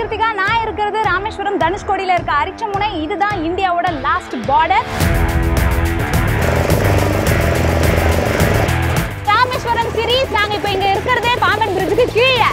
கிருத்திகா நான் இருக்கிறது ராமேஸ்வரம் தனுஷ்கோடியில இருக்க அரிச்சமுனை இதுதான் இந்தியாவோட லாஸ்ட் பார்டர் ராமேஸ்வரம் சீரீஸ் நாங்க இப்போ இங்க இருக்கிறதே பாம்பன் பிரிட்ஜுக்கு கீழே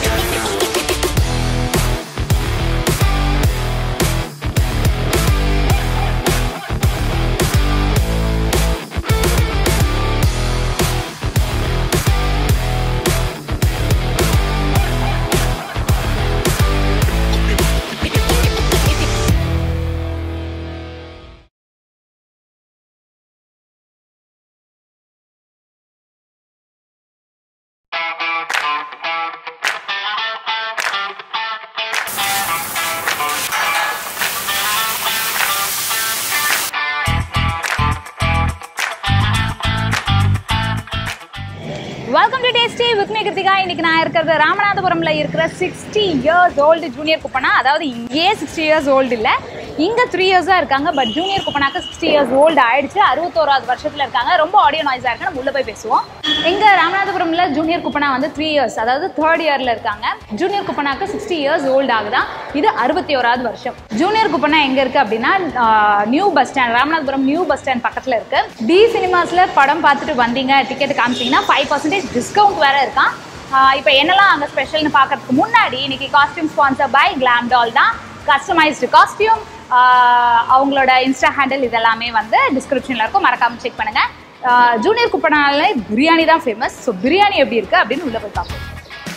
welcome to tasty with me Kiruthika இன்னைக்கு நான் இருக்கிறது ராமநாதபுரம்ல இருக்கிற sixty years old junior Kuppanna அதாவது இங்கேயே சிக்ஸ்டி இயர்ஸ் ஓல்டு இல்லை இங்க த்ரீ இயர்ஸாக இருக்காங்க பட் ஜூனியர் குப்பனாக்கு சிக்ஸ்டி இயர்ஸ் ஓல்டு ஆயிடுச்சு அறுபத்தோராவது வருஷத்துல இருக்காங்க ரொம்ப ஆடியோ நாய்ஸாக இருக்கு நம்ம உள்ள போய் பேசுவோம் எங்க ராமநாதபுரம்ல ஜூனியர் குப்பனா வந்து த்ரீ இயர்ஸ் அதாவது தேர்ட் இயர்ல இருக்காங்க ஜூனியர் குப்பனாக்கு சிக்ஸ்டி இயர்ஸ் ஓல்டு ஆகுதான் இது அறுபத்தி ஓராவது வருஷம் ஜூனியர் குப்பனா எங்க இருக்கு அப்படின்னா new bus stand Ramanathapuram new bus stand பக்கத்துல இருக்கு டி சினிமாஸ்ல படம் பார்த்துட்டு வந்தீங்க டிக்கெட் காமிச்சீங்கன்னா ஃபைவ் பர்சன்டேஜ் டிஸ்கவுண்ட் வேற இருக்கான் இப்போ என்னெல்லாம் அங்கே ஸ்பெஷல்னு பார்க்கறதுக்கு முன்னாடி இன்னைக்கு costume sponsor by glam doll தான் கஸ்டமைஸ்டு காஸ்டியூம் அவங்களோட இன்ஸ்டா ஹேண்டில் இதெல்லாமே வந்து டிஸ்கிரிப்ஷனில் இருக்கும் மறக்காம செக் பண்ணுங்க ஜூனியர் குப்பனாலே பிரியாணி தான் ஃபேமஸ் ஸோ பிரியாணி எப்படி இருக்கு அப்படின்னு உள்ள போய் பார்ப்போம்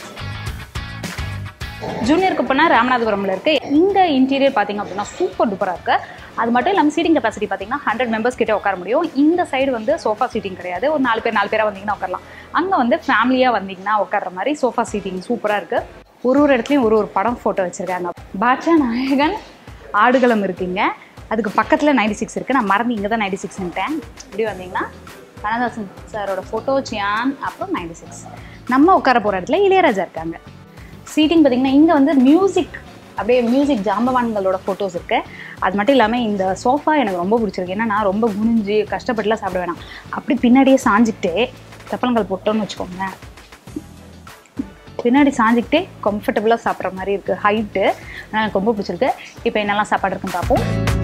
ஜூனியர் குப்பனா ராமநாதபுரம்ல இருக்கு இந்த இன்டீரியர் பார்த்தீங்க அப்படின்னா சூப்பர் டூப்பராக இருக்கு அது மட்டும் இல்லாமல் சீட்டிங் கெப்பாசிட்டி பார்த்தீங்கன்னா ஹண்ட்ரட் மெம்பர்ஸ் கிட்ட உட்கார முடியும் இந்த சைடு வந்து சோஃபா சீட்டிங் கிடையாது ஒரு நாலு பேர் நாலு பேராக வந்தீங்கன்னா உட்காரலாம் அங்கே வந்து ஃபேமிலியாக வந்தீங்கன்னா உட்கார்ற மாதிரி சோஃபா சீட்டிங் சூப்பராக இருக்கு ஒரு ஒரு இடத்துலையும் ஒரு ஒரு படம் ஃபோட்டோ வச்சிருக்காங்க பாட்சா நாயகன் ஆடுகளம் இருக்குங்க அதுக்கு பக்கத்தில் நைன்டி சிக்ஸ் இருக்குது நான் மறந்து இங்கே தான் நைன்டி சிக்ஸ்ன்ட்டேன் இப்படி வந்தீங்கன்னா கனதாசன் சாரோட ஃபோட்டோ சியான் அப்புறம் நைன்டி சிக்ஸ் நம்ம உட்கார போகிற இடத்துல இளையராஜா இருக்காங்க சீட்டிங் பார்த்தீங்கன்னா இங்கே வந்து மியூசிக் அப்படியே மியூசிக் ஜாம்பவான்களோட ஃபோட்டோஸ் இருக்குது அது மட்டும் இல்லாமல் இந்த சோஃபா எனக்கு ரொம்ப பிடிச்சிருக்கு ஏன்னா நான் ரொம்ப குனிஞ்சு கஷ்டப்பட்டுலாம் சாப்பிட வேணாம் அப்படி பின்னாடியே சாஞ்சிக்கிட்டே தப்பலங்கள் போட்டோன்னு வச்சுக்கோங்களேன் பின்னாடி சாஞ்சிக்கிட்டே கம்ஃபர்டபுளாக சாப்பிட்ற மாதிரி இருக்குது ஹைட்டு எனக்கு ரொம்ப பிடிச்சிருக்கு இப்போ என்னெல்லாம் சாப்பாடு இருக்குன்னு பார்ப்போம்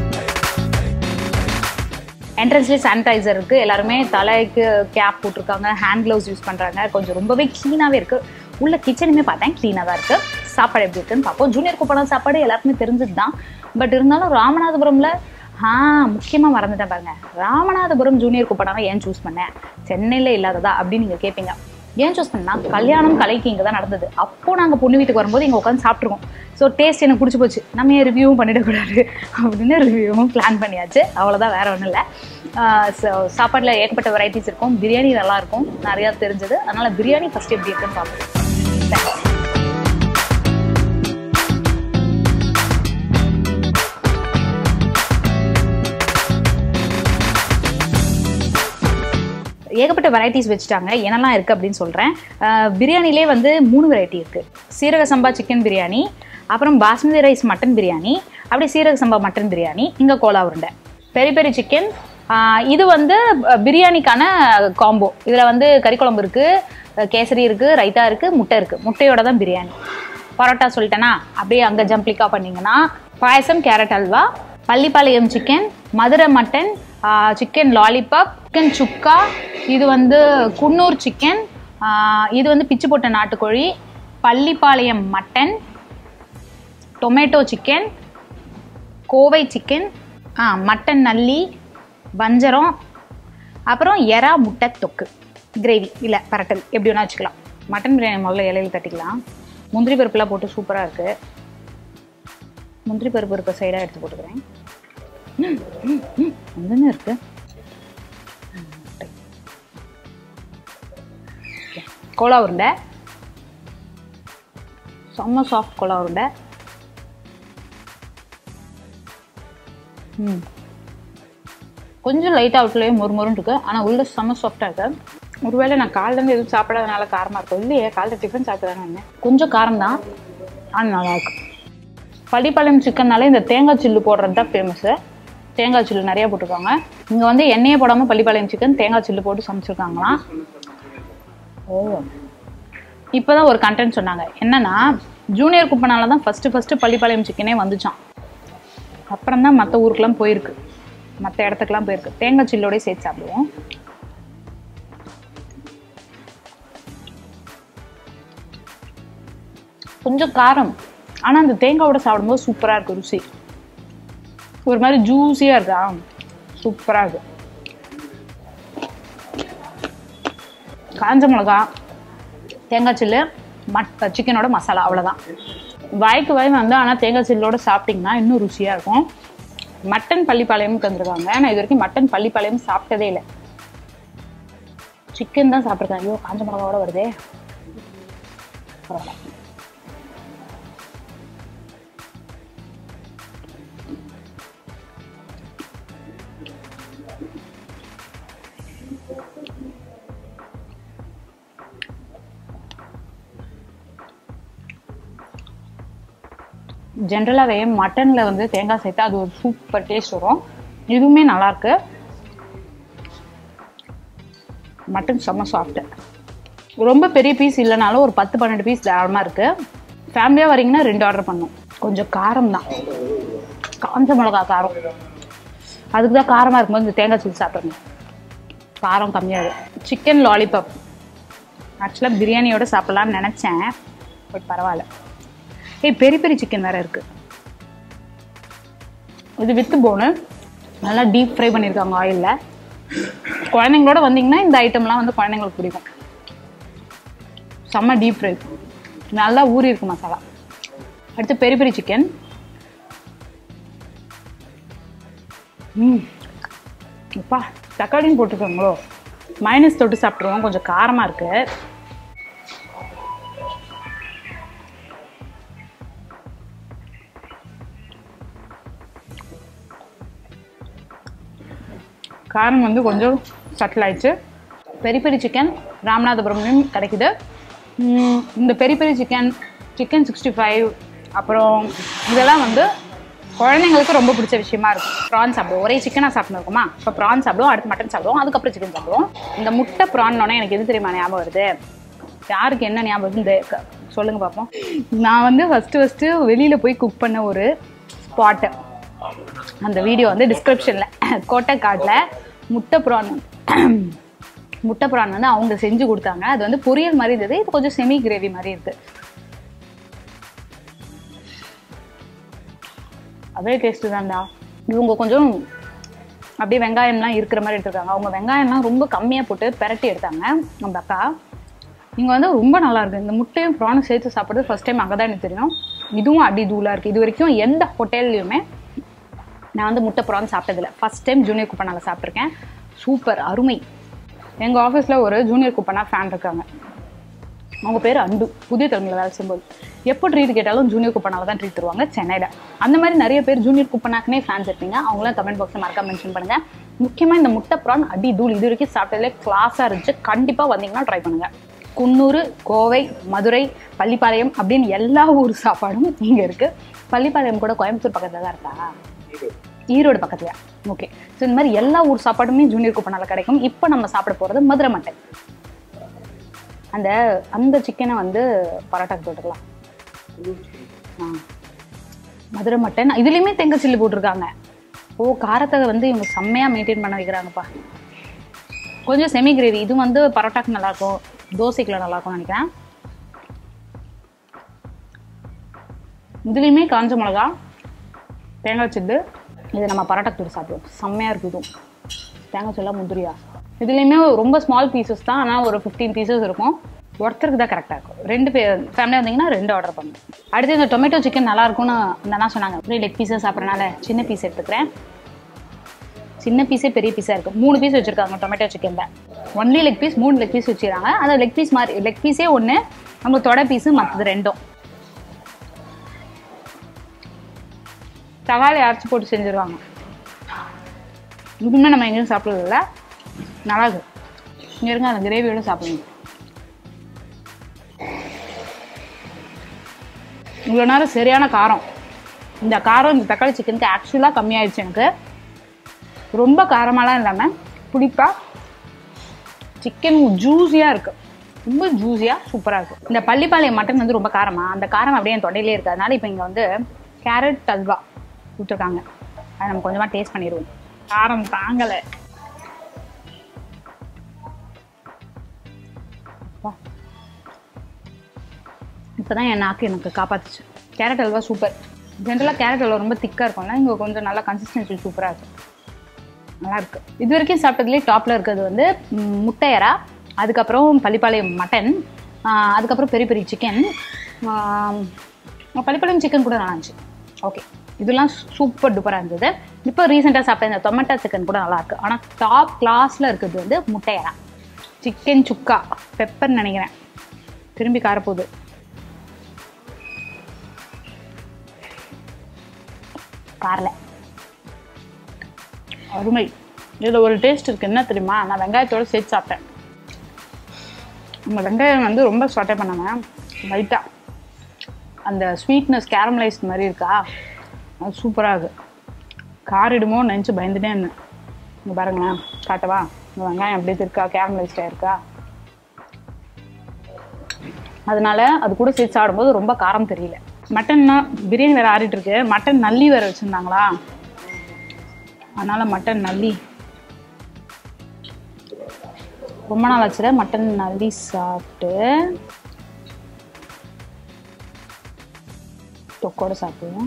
என்ட்ரன்ஸ்லேயே சானிடைசர் இருக்குது எல்லாருமே தலைக்கு கேப் போட்டிருக்காங்க ஹேண்ட் க்ளவுஸ் யூஸ் பண்ணுறாங்க கொஞ்சம் ரொம்பவே க்ளீனாகவே இருக்குது உள்ள கிச்சனுமே பார்த்தேன் க்ளீனாக தான் இருக்குது சாப்பாடு எப்படி இருக்குன்னு பார்ப்போம் ஜூனியர் குப்படம் சாப்பாடு எல்லாருக்குமே தெரிஞ்சது தான் பட் இருந்தாலும் ராமநாதபுரமில் ஆ முக்கியமாக மறந்துட்டேன் பாருங்க ராமநாதபுரம் ஜூனியர் குப்படாவை ஏன் சூஸ் பண்ணேன் சென்னையில் இல்லாததா அப்படின்னு நீங்கள் கேட்பீங்க ஏன் சூஸ் பண்ணா கல்யாணம் கலைக்கு இங்கே தான் நடந்தது அப்போது நாங்கள் பொண்ணு வீட்டுக்கு வரும்போது இங்கே உட்காந்து சாப்பிட்ருக்கோம் ஸோ டேஸ்ட் எனக்கு பிடிச்சி போச்சு நம்ம ஏன் ரிவ்யூவும் பண்ணிடக்கூடாது அப்படின்னு ரிவ்யூவும் பிளான் பண்ணியாச்சு அவ்வளோதான் வேற ஒன்றும் இல்லை ஸோ சாப்பாட்டில் ஏகப்பட்ட வெரைட்டிஸ் இருக்கும் பிரியாணி நல்லா இருக்கும் நிறையா தெரிஞ்சது அதனால் பிரியாணி ஃபஸ்ட் எப்படி இருக்குன்னு பார்ப்போம் Thanks. ஏகப்பட்ட வெரைட்டிஸ் வச்சுட்டாங்க என்னெல்லாம் இருக்குது அப்படின்னு சொல்கிறேன் பிரியாணிலே வந்து மூணு வெரைட்டி இருக்குது சீரக சம்பா சிக்கன் பிரியாணி அப்புறம் பாஸ்மதி ரைஸ் மட்டன் பிரியாணி அப்படி சீரக சம்பா மட்டன் பிரியாணி இங்கே கோலா உருண்டை பெரி பெரி சிக்கன் இது வந்து அஹ், பிரியாணிக்கான காம்போ இதில் வந்து கறி குழம்பு இருக்குது கேசரி இருக்குது ரைத்தா இருக்குது முட்டை இருக்குது முட்டையோட தான் பிரியாணி பரோட்டா சொல்லிட்டேனா அப்படியே அங்கே ஜம்ப்ளிக்கா பண்ணிங்கன்னா payasam carrot halwa Pallipalayam chicken Madurai mutton chicken lollipop chicken chukka இது வந்து குன்னூர் சிக்கன் இது வந்து பிச்சு போட்ட நாட்டுக்கோழி Pallipalayam mutton tomato chicken Kovai chicken ஆ மட்டன் நல்லி வஞ்சரம் அப்புறம் எறா முட்டை தொக்கு கிரேவி இல்லை பரட்டல் எப்படி வேணா வச்சுக்கலாம் மட்டன் பிரியாணி முதல்ல இலையில தட்டிக்கலாம் முந்திரி பருப்புலாம் போட்டு சூப்பராக இருக்குது முந்திரி பருப்பு இருக்க சைடாக எடுத்து போட்டுக்கிறேன் ம், ம், ம், அங்கங்க இருக்கு ம், முட்டை. Okay. கோலா உருண்டை செம்ம சாஃப்ட் கோலா உருண்டை ம் கொஞ்சம் லைட் அவுட்லேயே மொறு மொறுன்னு இருக்கு ஆனால் உள்ள செம்ம சாஃப்டாக இருக்கு ஒருவேளை நான் காலையிலேருந்து எதுவும் சாப்பிடாதனால காரமாக இருக்கும் இல்லையே காலையில் டிஃபன் சாப்பிட்டு வந்தேன் கொஞ்சம் காரம் தான் ஆனால் நல்லா இருக்கு பள்ளிப்பாளையம் சிக்கன்னாலே இந்த தேங்காய் சில்லு போடுறது தான் ஃபேமஸு தேங்காய் சில்லு நிறைய போட்டிருக்காங்க இங்கே வந்து எண்ணெயே போடாமல் பள்ளிப்பாளையம் சிக்கன் தேங்காய் சில்லு போட்டு சமைச்சிருக்காங்களாம் ஓ இப்போ தான் ஒரு கண்டென்ட் சொன்னாங்க என்னன்னா ஜூனியர் குப்பனால தான் ஃபஸ்ட்டு ஃபஸ்ட்டு பள்ளிப்பாளையம் சிக்கனே வந்துச்சான் அப்புறம் தான் மற்ற ஊருக்கெல்லாம் போயிருக்கு மற்ற இடத்துக்குலாம் போயிருக்கு தேங்காய் சில்லோடய சேர்த்து சாப்பிடுவோம் கொஞ்சம் காரம் ஆனால் அந்த தேங்காவோட சாப்பிடும்போது சூப்பராக இருக்கு ருசி ஒரு மாதிரி ஜூஸியாக இருக்கா சூப்பராக இருக்கு காஞ்ச மிளகா தேங்காய் சில்லு மட் சிக்கனோட மசாலா அவ்வளோதான் வாய்க்கு வாய் வந்து ஆனால் தேங்காய் சில்லோட சாப்பிட்டிங்கன்னா இன்னும் ருசியாக இருக்கும் மட்டன் பள்ளிப்பாளையம் தந்துருக்காங்க நான் இது வரைக்கும் மட்டன் பள்ளிப்பாளையம் சாப்பிட்டதே இல்லை சிக்கன் தான் சாப்பிட்ருக்கேன் ஐயோ காஞ்ச மிளகாவோட வருதே பரவாயில்ல ஜென்ரலாகவே மட்டனில் வந்து தேங்காய் சேர்த்தா அது ஒரு சூப்பர் டேஸ்ட் வரும் இதுவுமே நல்லாயிருக்கு மட்டன் செம்ம சாஃப்ட்டு ரொம்ப பெரிய பீஸ் இல்லைனாலும் ஒரு பத்து பன்னெண்டு பீஸ் தாராளமாக இருக்குது ஃபேமிலியாக வரீங்கன்னா ரெண்டு ஆர்டர் பண்ணும் கொஞ்சம் காரம் தான் காஞ்ச மிளகா காரம் அதுக்கு தான் காரமாக இருக்கும்போது இந்த தேங்காய் சீல் சாப்பிட்றணும் காரம் கம்மியாக இருக்கு சிக்கன் லாலிபாப் ஆக்சுவலாக பிரியாணியோட சாப்பிட்லான்னு நினச்சேன் பட் பரவாயில்ல ஏய் பெரிய பெரிய சிக்கன் வேறு இருக்குது இது வித்து போனு நல்லா டீப் ஃப்ரை பண்ணியிருக்காங்க ஆயிலில் குழந்தைங்களோட வந்தீங்கன்னா இந்த ஐட்டம்லாம் வந்து குழந்தைங்களுக்கு பிடிக்கும் செம்ம டீப் ஃப்ரை நல்லா ஊறி இருக்கு மசாலா அடுத்து பெரிய பெரிய சிக்கன் ம் அப்பா தக்காளின்னு போட்டுருக்காங்களோ மைனஸ் தொட்டு சாப்பிட்ருவோம் கொஞ்சம் காரமாக இருக்குது காரம் வந்து கொஞ்சம் சட்டில் ஆயிடுச்சு பெரி பெரி சிக்கன் ராமநாதபுரம்லையும் கிடைக்குது உம், இந்த peri peri chicken chicken sixty five அப்புறம் இதெல்லாம் வந்து குழந்தைங்களுக்கு ரொம்ப பிடிச்ச விஷயமா இருக்கும் ப்ரான் சாப்பிடுவோம் ஒரே சிக்கனாக சாப்பிட்டு இருக்குமா இப்போ ப்ரான் சாப்பிடுவோம் அடுத்து மட்டன் சாப்பிடுவோம் அதுக்கப்புறம் சிக்கன் சாப்பிடுவோம் இந்த முட்டை ப்ரான்னோடனே எனக்கு எது தெரியுமா ஞாபகம் வருது யாருக்கு என்ன ஞாபகம் வருது இந்த க- சொல்லுங்க பார்ப்போம் நான் வந்து ஃபஸ்ட்டு ஃபஸ்ட்டு வெளியில் போய் குக் பண்ண ஒரு ஸ்பாட்டு அந்த வீடியோ வந்து டிஸ்கிரிப்ஷனில் கோட்டைக்காட்டில் முட்டை ப்ரான் முட்டை ப்ரான் வந்து அவங்க செஞ்சு கொடுத்தாங்க அது வந்து பொரியல் மாதிரி இருந்தது இது கொஞ்சம் செமி கிரேவி மாதிரி இருக்கு அதே டேஸ்ட்டு தான்டா இவங்க கொஞ்சம் அப்படியே வெங்காயம்லாம் இருக்கிற மாதிரி எடுத்துருக்காங்க அவங்க வெங்காயம்லாம் ரொம்ப கம்மியாக போட்டு பெரட்டி எடுத்தாங்க நம்ம அக்கா இங்கே வந்து ரொம்ப நல்லா இருக்கு இந்த முட்டையும் ப்ரானும் சேர்த்து சாப்பிட்றது ஃபர்ஸ்ட் டைம் அங்கே தான் எனக்கு தெரியும் இதுவும் அடி தூளாக இருக்குது இது வரைக்கும் எந்த ஹோட்டல்லையுமே நான் வந்து முட்டை ப்ரான் சாப்பிட்டதில்ல ஃபர்ஸ்ட் டைம் ஜூனியர் குப்பனால சாப்பிட்ருக்கேன் சூப்பர் அருமை எங்கள் ஆஃபீஸில் ஒரு ஜூனியர் குப்பனா ஃபேன் இருக்காங்க அவங்க பேர் அன்பு புதிய தலைமையில் வேலை செய்யும்போது எப்போ ட்ரீட் கேட்டாலும் ஜூனியர் குப்பனால தான் ட்ரீட் தருவாங்க சென்னையில் அந்த மாதிரி நிறைய பேர் ஜூனியர் குப்பனாக்குனே ஃபேன்ஸ் இருப்பீங்க அவங்களாம் கமெண்ட் பாக்ஸில் மறக்காம மென்ஷன் பண்ணுங்கள் முக்கியமாக இந்த முட்டை ப்ரான் அடி தூள் இது வரைக்கும் சாப்பிட்டதுலே கிளாஸாக இருந்துச்சு கண்டிப்பாக வந்தீங்கன்னா ட்ரை பண்ணுங்கள் குன்னூர் கோவை மதுரை பள்ளிப்பாளையம் அப்படின்னு எல்லா ஊர் சாப்பாடும் இங்கே இருக்குது பள்ளிப்பாளையம் கூட கோயம்புத்தூர் பக்கத்தில் தான் இருக்கா ஈரோடு பக்கத்துல ஓகே ஸோ இந்த மாதிரி எல்லா ஊர் சாப்பாடுமே ஜூனியர் கூப்பனால கிடைக்கும் இப்போ நம்ம சாப்பிட போகிறது மதுரை மட்டன் அந்த அந்த சிக்கனை வந்து பரோட்டாக்கு போட்டுக்கலாம் ஆ மதுரை மட்டன் இதுலேயுமே தேங்காய் சில்லு போட்டிருக்காங்க ஓ காரத்தை வந்து இவங்க செம்மையாக மெயின்டைன் பண்ண வைக்கிறாங்கப்பா கொஞ்சம் செமி கிரேவி இது வந்து பரோட்டாக்கு நல்லாயிருக்கும் தோசைக்குள்ள நல்லாயிருக்கும்னு நினைக்கிறேன் இதுலேயுமே காஞ்ச மிளகா தேங்காய் சில்லு இது நம்ம பரோட்டா தூள் சாப்பிடுவோம் செம்மையாக இருக்குது இதுவும் தேங்காய் சில்லா முந்திரியா இதுலேயுமே ரொம்ப ஸ்மால் பீசஸ் தான் ஆனால் ஒரு ஃபிஃப்டீன் பீசஸ் இருக்கும் ஒருத்தருக்கு தான் கரெக்டாக இருக்கும் ரெண்டு பேர் ஃபேமிலியாக வந்தீங்கன்னா ரெண்டு ஆர்டர் பண்ணும் அடுத்து இந்த டொமேட்டோ சிக்கன் நல்லா இருக்கும்னு இந்த அண்ணா சொன்னாங்க அப்படியே லெக் பீஸஸ் சாப்பிட்றனால சின்ன பீஸ் எடுத்துக்கிறேன் சின்ன பீஸே பெரிய பீஸாக இருக்குது மூணு பீஸ் வச்சுருக்காங்க டொமேட்டோ சிக்கனில் ஒன்லி லெக் பீஸ் மூணு லெக் பீஸ் வச்சுருக்காங்க அந்த லெக் பீஸ் மாதிரி லெக் பீஸே ஒன்று நம்ம தொடை பீஸு மற்றது ரெண்டும் தக்காளி அரைச்சி போட்டு செஞ்சுருவாங்க இதுவுமே நம்ம எங்கேயும் சாப்பிட்றதில்ல நல்லா இருக்கு இங்கே இருங்க அந்த கிரேவியோட சாப்பிடுங்க இவ்வளோ நேரம் சரியான காரம் இந்த காரம் இந்த தக்காளி சிக்கனுக்கு ஆக்சுவலாக கம்மியாயிடுச்சு எனக்கு ரொம்ப காரமாலாம் இல்லாமல் புளிப்பா சிக்கன் ஜூஸியாக இருக்கு ரொம்ப ஜூஸியாக சூப்பராக இருக்கும் இந்த பள்ளிப்பாளையம் மட்டன் வந்து ரொம்ப காரமா அந்த காரம் அப்படியே என் தொண்டையிலே இருக்கு அதனால இப்போ இங்கே வந்து கேரட் அல்வா கொடுத்துருக்காங்க அதை நம்ம கொஞ்சமாக டேஸ்ட் பண்ணிடுவோம் காரம் தாங்கலை இப்போ தான் என் நாக்கு எனக்கு காப்பாத்துச்சு கேரட் அல்வா சூப்பர் ஜென்ரலாக கேரட் அல்வா ரொம்ப திக்காக இருக்கும்ல இங்கே கொஞ்சம் நல்லா கன்சிஸ்டன்சி சூப்பராக இருக்கும் நல்லா இருக்கு இது வரைக்கும் சாப்பிட்டதுலேயே டாப்பில் இருக்கிறது வந்து ம், முட்டை எறா அதுக்கப்புறம் பள்ளிப்பாளையம் மட்டன் ஆஹ், அதுக்கப்புறம் பெரிய பெரிய சிக்கன் பள்ளிப்பாளையம் சிக்கன் கூட நல்லா இருந்துச்சு ஓகே இதெல்லாம் சூப்பர் டூப்பராக இருந்தது இப்போ ரீசெண்டாக சாப்பிட்ட இந்த டொமேட்டோ சிக்கன் கூட நல்லா இருக்கு ஆனால் டாப் கிளாஸில் இருக்கிறது வந்து முட்டை எறா சிக்கன் சுக்கா பெப்பர் நினைக்கிறேன் திரும்பி காரப்போகுது காரல அருமை இதில் ஒரு டேஸ்ட் இருக்குது என்ன தெரியுமா நான் வெங்காயத்தோட சேர்த்து சாப்பிட்டேன் நம்ம வெங்காயம் வந்து ரொம்ப ஸ்டார்டே பண்ணாமல் லைட்டாக அந்த ஸ்வீட்னஸ் கேரமலைஸ்ட் மாதிரி இருக்கா அது சூப்பராக இருக்குது காரிடுமோ நினச்சி பயந்துட்டே இருந்தேன் இங்கே பாருங்களேன் காட்டவா இந்த வெங்காயம் எப்படி இருக்கா கேரமலைஸ்டாக இருக்கா அதனால அது கூட சேர்த்து சாப்பிடும்போது ரொம்ப காரம் தெரியல மட்டன்னா பிரியாணி வேற ஆறிட்டு இருக்கு மட்டன் நல்லி வேற வச்சிருந்தாங்களா அதனால மட்டன் நல்லி ரொம்ப நாள் ஆச்சுல மட்டன் நல்லி சாப்பிட்டு தொக்கோட சாப்பிடுவோம்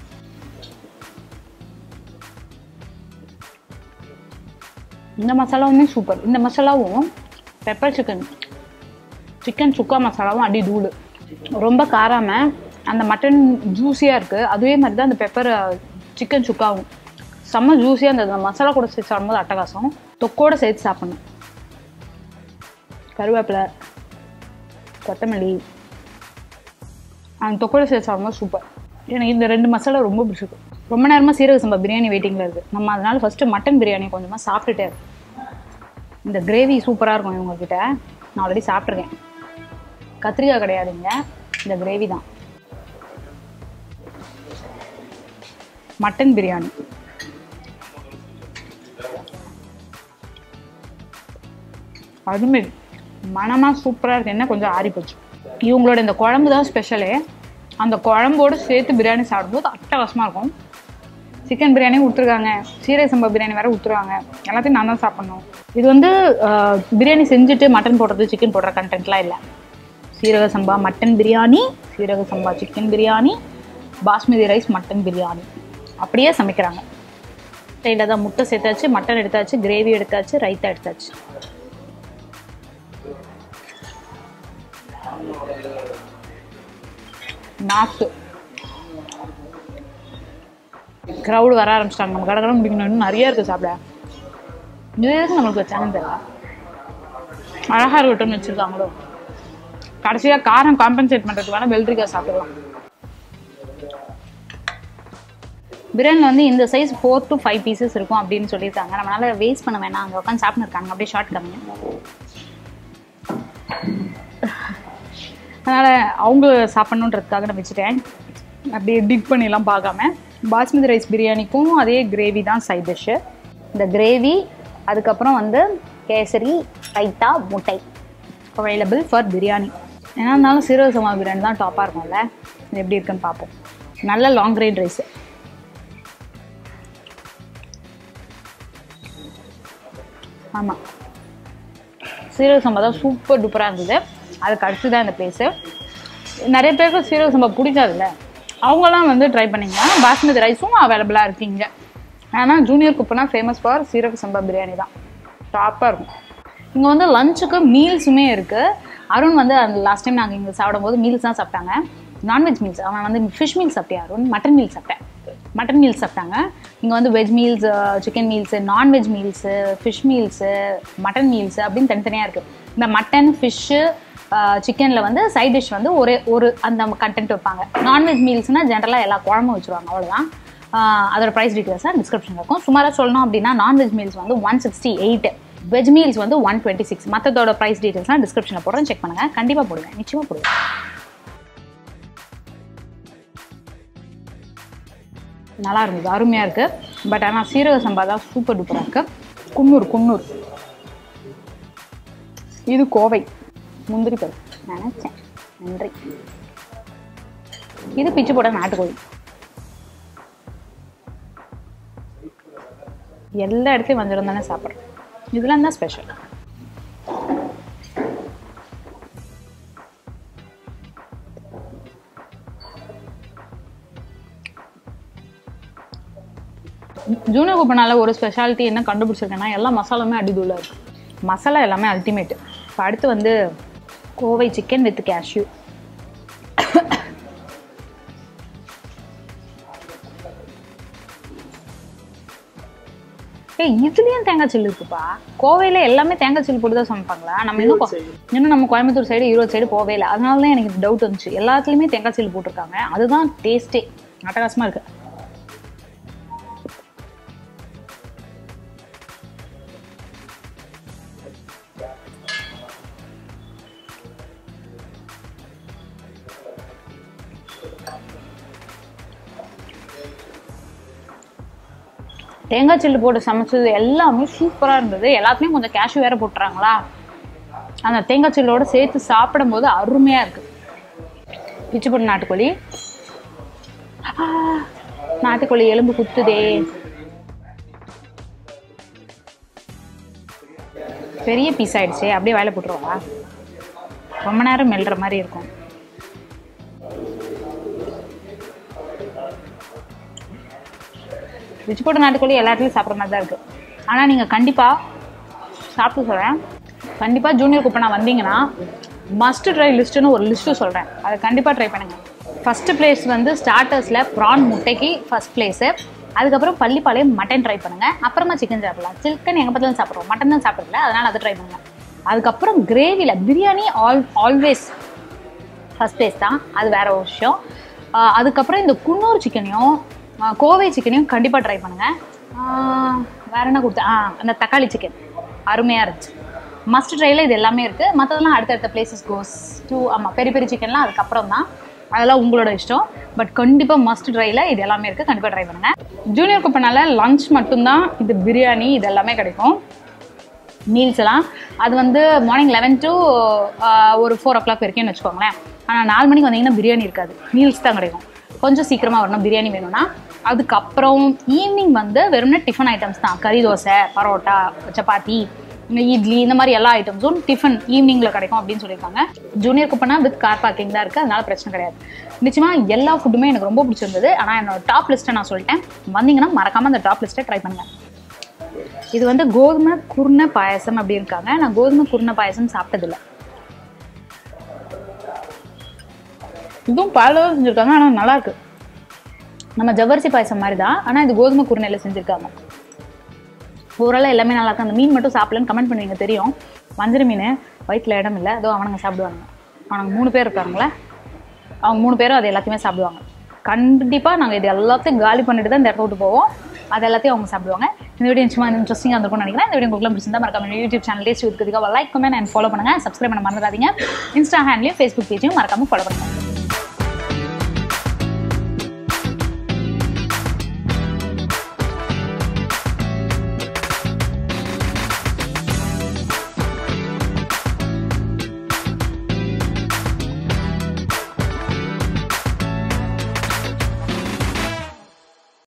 இந்த மசாலாவுமே சூப்பர் இந்த மசாலாவும் பெப்பர் சிக்கன் சிக்கன் சுக்கா மசாலாவும் அடி தூள் ரொம்ப காராம அந்த மட்டன் ஜூஸியாக இருக்குது அதுவே மாதிரி தான் அந்த பெப்பர் சிக்கன் சுக்காவும் செம்ம ஜூஸியாக அந்த அந்த மசாலா கூட சேர்த்து சாப்பிடும்போது அட்டகாசம் தொக்கோட சேர்த்து சாப்பிடணும் கருவேப்பிலை கொத்தமல்லி அந்த தொக்கோட சேர்த்து சாப்பிடும்போது சூப்பர் எனக்கு இந்த ரெண்டு மசாலா ரொம்ப பிடிச்சிருக்கு ரொம்ப நேரமாக சீரக சம்பா பிரியாணி வெயிட்டிங்கில் இருக்குது நம்ம அதனால ஃபஸ்ட்டு மட்டன் பிரியாணி கொஞ்சமாக சாப்பிட்டுட்டே இருக்கோம் இந்த கிரேவி சூப்பராக இருக்கும் இவங்கக்கிட்ட நான் ஆல்ரெடி சாப்பிட்ருக்கேன் கத்திரிக்காய் கிடையாதுங்க இந்த கிரேவி தான் மட்டன் பிரியாணி அருமை மனமாக சூப்பராக இருக்கு என்ன கொஞ்சம் ஆறி போச்சு இவங்களோட இந்த குழம்பு தான் ஸ்பெஷலே அந்த குழம்போடு சேர்த்து பிரியாணி சாப்பிடும்போது அட்டகாசமாக இருக்கும் சிக்கன் பிரியாணி கொடுத்துருக்காங்க சீரக சம்பா பிரியாணி வேற கொடுத்துருவாங்க எல்லாத்தையும் நான் தான் சாப்பிட்ணும் இது வந்து ஆஹ், பிரியாணி செஞ்சுட்டு மட்டன் போடுறது சிக்கன் போடுற கண்டென்ட்லாம் இல்லை சீரக சம்பா mutton biryani Seeraga Samba chicken biryani basmati rice mutton biryani அப்படியே சமைக்கிறாங்க சைடில் தான் முட்டை சேர்த்தாச்சு மட்டன் எடுத்தாச்சு கிரேவி எடுத்தாச்சு ரைத்தா எடுத்தாச்சு நாக்கு க்ரௌடு வர ஆரம்பிச்சிட்டாங்க நம்ம கடை கடை முடிக்கணும் இன்னும் நிறைய இருக்குது சாப்பிட இது எதுக்கு நம்மளுக்கு வச்சாங்கன்னு தெரியல அழகாக இருக்கட்டும்னு வச்சுருக்காங்களோ கடைசியாக காரம் காம்பன்சேட் பண்ணுறதுக்கு வேணால் வெள்ளரிக்காய் சாப்பிடலாம் பிரியாணியில் வந்து இந்த size four to five pieces இருக்கும் அப்படின்னு சொல்லியிருக்காங்க நம்மளால வேஸ்ட் பண்ண வேணாம் அங்கே உட்காந்து சாப்பிட்டு இருக்காங்க அப்படியே ஷார்ட் கம்மிங்க அதனால் அவங்க சாப்பிட்ணுன்றதுக்காக நான் வச்சுட்டேன் அப்படியே டிக் பண்ணிலாம் பார்க்காம பாஸ்மதி ரைஸ் பிரியாணிக்கும் அதே கிரேவி தான் சைட் டிஷ்ஷு இந்த கிரேவி அதுக்கப்புறம் வந்து கேசரி ரைத்தா முட்டை அவைலபிள் ஃபார் பிரியாணி என்ன இருந்தாலும் சீரக சம்பா பிரியாணி தான் டாப்பாக இருக்கும்ல இது எப்படி இருக்குன்னு பார்ப்போம் நல்ல லாங் கிரேட் ரைஸு ஆமாம் சீரக சம்பா தான் சூப்பர் டூப்பராக இருந்தது அதுக்கு அடுத்து தான் இந்த பிளேஸு நிறைய பேருக்கு சீரக சம்பா பிடிக்காதுல்ல அவங்களாம் வந்து ட்ரை பண்ணிங்கன்னா பாஸ்மதி ரைஸும் அவைலபிளாக இருக்கீங்க ஆனால் ஜூனியர் குப்பனா ஃபேமஸ் ஃபார் சீரக சம்பா பிரியாணி தான் டாப்பாக இருக்கும் இங்கே வந்து லஞ்சுக்கு மீல்ஸுமே இருக்குது அருண் வந்து அந்த லாஸ்ட் டைம் நாங்கள் இங்கே சாப்பிடும்போது மீல்ஸ் தான் சாப்பிட்டாங்க நான்வெஜ் மீல்ஸ் அவன் வந்து ஃபிஷ் மீல்ஸ் சாப்பிட்டேன் அருண் மட்டன் மீல்ஸ் சாப்பிட்டேன் மட்டன் மீல்ஸ் சாப்பிட்டாங்க இங்கே வந்து veg meals chicken meals non veg meals fish meals mutton meals அப்படின்னு தனித்தனியாக இருக்குது இந்த மட்டன் ஃபிஷ்ஷு சிக்கனில் வந்து சைட் டிஷ் வந்து ஒரே ஒரு அந்த கண்டென்ட் வைப்பாங்க நான்வெஜ் மீல்ஸ்னால் ஜென்ரலாக எல்லா குழம்பும் வச்சுருவாங்க அவ்வளோதான் ஆஹ் அதோட ப்ரைஸ் டீட்டெயில்ஸாக டிஸ்கிரிப்ஷன் இருக்கும் சுமாராக சொல்லணும் அப்படின்னா நான்வெஜ் மீல்ஸ் வந்து one sixty eight veg meals வந்து ஒன் டுவெண்ட்டி சிக்ஸ் மற்றதோட ப்ரைஸ் டீட்டெயில்ஸ்லாம் டிஸ்கிரிப்ஷனில் போடுறேன் செக் பண்ணுங்கள் கண்டிப்பாக போடுவேன் நிச்சயமாக போடுவேன் நல்லா இருந்தது அருமையாக இருக்குது பட் ஆனால் சீரக சம்பா தான் சூப்பர் டூப்பராக இருக்குது குன்னூர் குன்னூர் இது கோவை முந்திரி பருப்பு நினச்சேன் நன்றி இது பிச்சு போட நாட்டுக்கோழி எல்லா இடத்துலையும் வஞ்சிரம் தானே சாப்பிட்றோம் இதெல்லாம் தான் ஸ்பெஷல் ஜூனியர் குப்பனால ஒரு ஸ்பெஷாலிட்டி என்ன கண்டுபிடிச்சிருக்கேன்னா எல்லா மசாலாவுமே அடிதூளாக இருக்குது மசாலா எல்லாமே அல்டிமேட் இப்போ அடுத்து வந்து கோவை சிக்கன் வித் கேஷ்யூ ஏய் இதுலயும் தேங்காய் சில்லு இருக்குப்பா கோவையில எல்லாமே தேங்காய் சில்லு போட்டு தான் சமைப்பாங்களா நம்ம இன்னும் கோ- இன்னும் நம்ம கோயம்புத்தூர் சைடு ஈரோடு சைடு போவே இல்லை அதனால தான் எனக்கு டவுட் வந்துச்சு எல்லாத்துலயுமே தேங்காய் சில்லு போட்டிருக்காங்க அதுதான் டேஸ்டே அட்டகாசமா இருக்கு தேங்காய் சில்லு போட்டு சமைச்சது எல்லாமே சூப்பராக இருந்தது எல்லாத்துலேயும் கொஞ்சம் கேஷ்யூ வேற போட்டுறாங்களா அந்த தேங்காய் சில்லோட சேர்த்து சாப்பிடும்போது அருமையாக இருக்கு பிச்சு போட்டு நாட்டுக்கோழி ஆ, நாட்டுக்கோழி எலும்பு குத்துதே பெரிய பீஸ் ஆயிடுச்சு அப்படியே வாயில போட்டுருவா ரொம்ப நேரம் மெல்ற மாதிரி இருக்கும் ரிச் போட்ட நாட்டுக்கோழி எல்லா இடத்துலையும் சாப்பிட்ற மாதிரி தான் இருக்குது ஆனால் நீங்கள் கண்டிப்பாக சாப்பிட்டு சொல்கிறேன் கண்டிப்பாக ஜூனியர் குப்பனா வந்தீங்கன்னா மஸ்ட் ட்ரை லிஸ்ட்டுன்னு ஒரு லிஸ்ட்டு சொல்கிறேன் அதை கண்டிப்பாக ட்ரை பண்ணுங்கள் ஃபஸ்ட்டு பிளேஸ் வந்து ஸ்டார்டர்ஸில் ப்ரான் முட்டைக்கு ஃபஸ்ட் பிளேஸு அதுக்கப்புறம் பள்ளிப்பாளையம் மட்டன் ட்ரை பண்ணுங்கள் அப்புறமா சிக்கன் சாப்பிடலாம் சிக்கன் எங்கள் பக்கத்தில் சாப்பிட்றோம் மட்டன் தான் சாப்பிடல அதனால் அதை ட்ரை பண்ணுங்கள் அதுக்கப்புறம் கிரேவியில் biryani all always first place தான் அது வேற ஒரு விஷயம் ஆஹ் அதுக்கப்புறம் இந்த குன்னூர் சிக்கனையும் ஆஹ் கோவை சிக்கனையும் கண்டிப்பாக ட்ரை பண்ணுங்கள் ஆஹ் வேற என்ன கொடுத்தேன் ஆ அந்த தக்காளி சிக்கன் அருமையாக இருந்துச்சு மஸ்ட் ட்ரையில் இது எல்லாமே இருக்குது மற்றதெல்லாம் அடுத்தடுத்த பிளேசஸ் கோஸ் டூ ஆமாம் பெரிய பெரிய சிக்கன்லாம் அதுக்கப்புறம் தான் அதெல்லாம் உங்களோட இஷ்டம் பட் கண்டிப்பாக மஸ்ட் ட்ரையில் இது எல்லாமே இருக்குது கண்டிப்பாக ட்ரை பண்ணுங்கள் ஜூனியர் குப்பனால லஞ்ச் மட்டும்தான் இது பிரியாணி இது எல்லாமே கிடைக்கும் மீல்ஸ் எல்லாம் அது வந்து மார்னிங் லெவன் டு ஒரு ஃபோர் ஓ கிளாக் வரைக்கும்னு வச்சுக்கோங்களேன் ஆனால் நாலு மணிக்கு வந்தீங்கன்னா பிரியாணி இருக்காது மீல்ஸ் தான் கிடைக்கும் கொஞ்சம் சீக்கிரமாக வரணும் பிரியாணி வேணும்னா அதுக்கப்புறம் ஈவினிங் வந்து வெறும்னா டிஃபன் ஐட்டம்ஸ் தான் கறி தோசை பரோட்டா சப்பாத்தி இந்த இட்லி இந்த மாதிரி எல்லா ஐட்டம்ஸும் டிஃபன் ஈவினிங்கில் கிடைக்கும் அப்படின்னு சொல்லியிருக்காங்க junior Kuppanna with car parking தான் இருக்குது அதனால பிரச்சனை கிடையாது நிச்சயமாக எல்லா ஃபுட்டுமே எனக்கு ரொம்ப பிடிச்சிருந்தது ஆனால் என்னோட டாப் லிஸ்ட்டை நான் சொல்லிட்டேன் வந்தீங்கன்னா மறக்காமல் அந்த டாப் லிஸ்ட்டை ட்ரை பண்ணுங்கள் இது வந்து கோதுமை குருணை பாயசம் அப்படி இருக்காங்க நான் கோதுமை குருணை பாயசம் சாப்பிட்டதில்ல இதுவும் பால் தான் செஞ்சுருக்காங்க ஆனால் நல்லா இருக்கு நம்ம ஜவ்வரிசி பாயசம் மாதிரி தான் ஆனால் இது கோதுமை குருணையில் செஞ்சுருக்காங்க ஓரளவு எல்லாமே நல்லா இருக்கு அந்த மீன் மட்டும் சாப்பிடலன்னு கமெண்ட் பண்ணுவீங்க தெரியும் வஞ்சர மீன் வயிற்றுல இடம் இல்லை அதோ அவனுங்க சாப்பிடுவாங்க அவனுங்க மூணு பேர் இருக்காங்களே அவங்க மூணு பேரும் அது எல்லாத்தையுமே சாப்பிடுவாங்க கண்டிப்பாக நாங்கள் இது எல்லாத்தையும் காலி பண்ணிட்டு தான் இந்த இடத்த விட்டு போவோம் அது எல்லாத்தையும் அவங்க சாப்பிடுவாங்க இந்த வீடியோ நிச்சயமா இன்ட்ரெஸ்டிங்காக இருந்திருக்கும்னு நினைக்கிறேன் இந்த வீடியோ உங்களுக்கு பிடிச்சிருந்தா மறக்காம யூடியூப் சேனல் டேஸ்ட் வித்கதிக்காக லைக் கமெண்ட் அண்ட் ஃபாலோ பண்ணுங்க சப்ஸ்கிரைப் பண்ண மறந்துடாதீங்க இன்ஸ்டா ஹேண்ட்லையும் ஃபேஸ்புக் பேஜையும் மறக்காம ஃபாலோ பண்ணுங்க